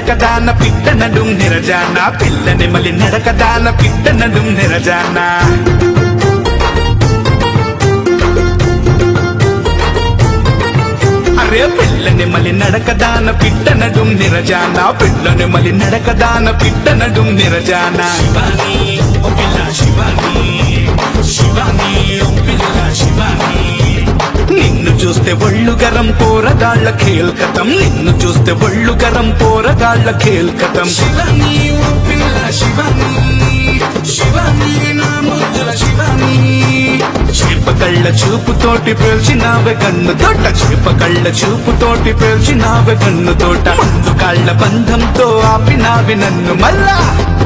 నడకదాన పిట్ట నడుం నిరజాన పిల్లని మలి నడకదాన పిట్ట నడుం నిరజాన అరే పిల్లని మలి నడకదాన పిట్ట నడుం నిరజాన పిల్లని మలి నడకదాన పిట్ట నడుం నిరజాన శివాని ఓ పిల్ల శివాని శివాని ఓ పిల్ల శివాని నిన్ను చూస్తే ఒళ్ళు గరం పోరగాళ్ళ ఖేల్కతం నిన్ను చూస్తే ఒళ్ళు గరం పోరగాళ్ళ ఖేల్కతం శివాని ఓ పిల్ల శివాని శివాని నా ముద్దుల శివాని చేప కళ్ళ చూపుతోటి పేల్చినావే కన్ను తోట చేప కళ్ళ చూపుతోటి పేల్చినావే కన్ను తోట ముందు కాళ్ళ బంధంతో ఆపినావి నన్ను మళ్ళా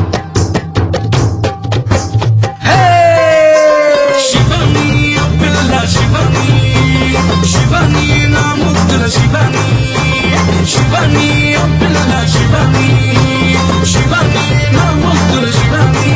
హే! శివాని ఓ పిల్ల శివాని శివాని నా ముద్దుల శివాని శివాని ఓ పిల్ల శివాని శివాని నా ముద్దుల శివాని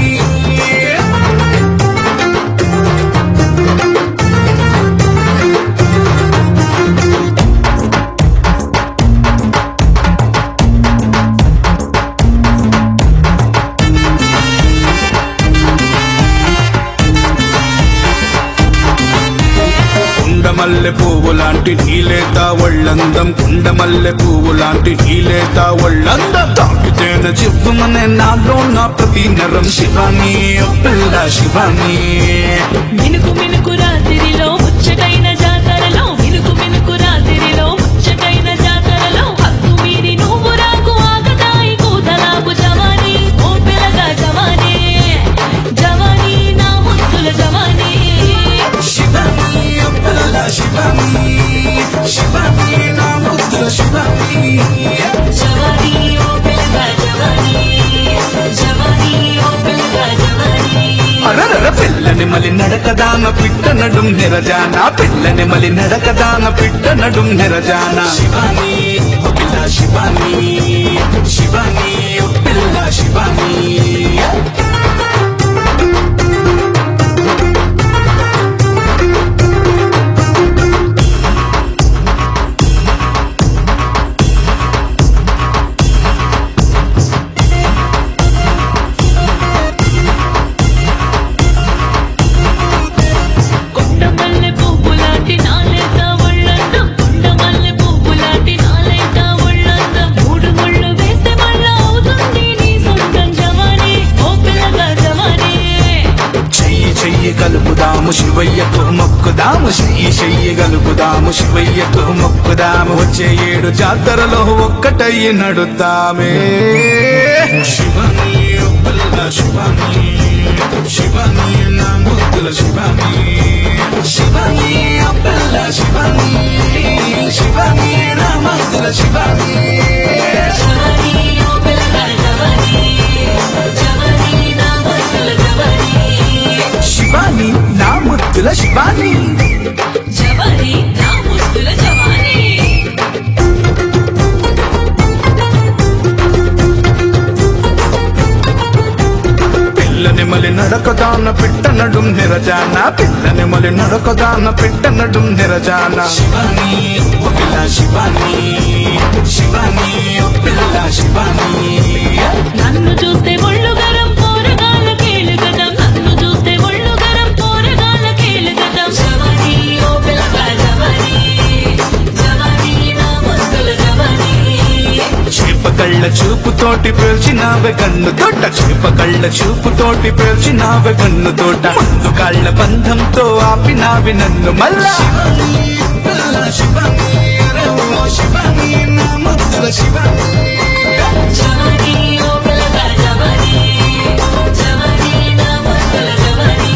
కుండమల్లె పువ్వు లాంటి నీలేత ఒళ్ళందం కుండమల్లె పువ్వు లాంటి నీలేత ఒళ్ళందం తాకితేన చివ్వమనే నాలో నా ప్రతి నరం శివాని ఓ పిల్ల శివాని మినుకు మినుకు రాత్రిలో ముచ్చటైన జాతరలో మినుకు మినుకు రాత్రిలో ముచ్చటైన జాతరలో హక్కు మీరి నువ్వు రాకు ఆకతాయి కూతలాకు జవానీ ఓ పిల్లగా జవానీ జవానీ నా ముద్దుల జవానీ శివాని ఓ పిల్ల శివాని శివాని నా ముద్దుల శివాని జవానీ ఓ పిల్లగా జవానీ జవానీ ఓ పిల్లగా జవానీ అరరర పిల్లని మలి నడకదాన పిట్ట నడుం నిరజాన పిల్లని మలి నడకదాన పిట్ట నడుం నిరజాన శివాని ఓ పిల్ల శివాని శివాని ఓ పిల్ల శివాని కొండమల్లె పువ్వులాంటి నాలేత ఒళ్ళందం కొండమల్లె పువ్వులాంటి నాలేత ఒళ్ళందం మూడు ముళ్ళు వేస్తే మళ్ళా అవుతుంది నీ సొంతం జవానీ ఓ పిల్లగా జవానీ చెయ్యి చెయ్యి కలుపుదాము శివయ్యకు మొక్కుదాము చెయ్యి చెయ్యి కలుపుదాము శివయ్యకు మొక్కుదాము వచ్చే ఏడు జాతరలో ఒక్కటయ్యి నడుద్దామే శివాని ఓ పిల్ల శివాని శివాని నా ముద్దుల శివాని శివాని ఓ పిల్ల శివాని శివాని నా ముద్దుల శివాని జవానీ ఓ పిల్లగా జవానీ జవానీ నా ముద్దుల జవానీ శివాని నా ముద్దుల శివాని జవానీ నా ముద్దుల జవానీ పిల్లని మలి నడకదాన పిట్ట నడుం నిరజాన పిల్లని మలి నడకదాన పిట్ట నడుం నిరజాన శివాని ఓ పిల్ల శివాని శివాని ఓ పిల్ల శివాని నన్ను చూస్తే ఒళ్ళు గరం పోరగాల కేలుగదం నన్ను చూస్తే ఒళ్ళు గరం పోరగాల కేలుగదం జవానీ ఓ పిల్లగా జవానీ జవానీ నా ముద్దుల జవానీ చేప కళ్ళ చూపుతోటి పేల్చినావే కన్ను తోట చేప కళ్ళ చూపుతోటి పేల్చినావే కన్ను తోట ముందు కాళ్ళ బంధంతో ఆపినావి నన్ను మళ్ళా శివాని అరే ఓ శివాని నా ముద్దుల శివాని జవానీ ఓ పిల్లగా జవానీ జవానీ నా ముద్దుల జవానీ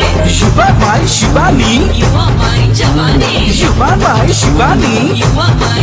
శివమాయ్ Shivani You are my జవానీ శివమాయ్ Shivani You are my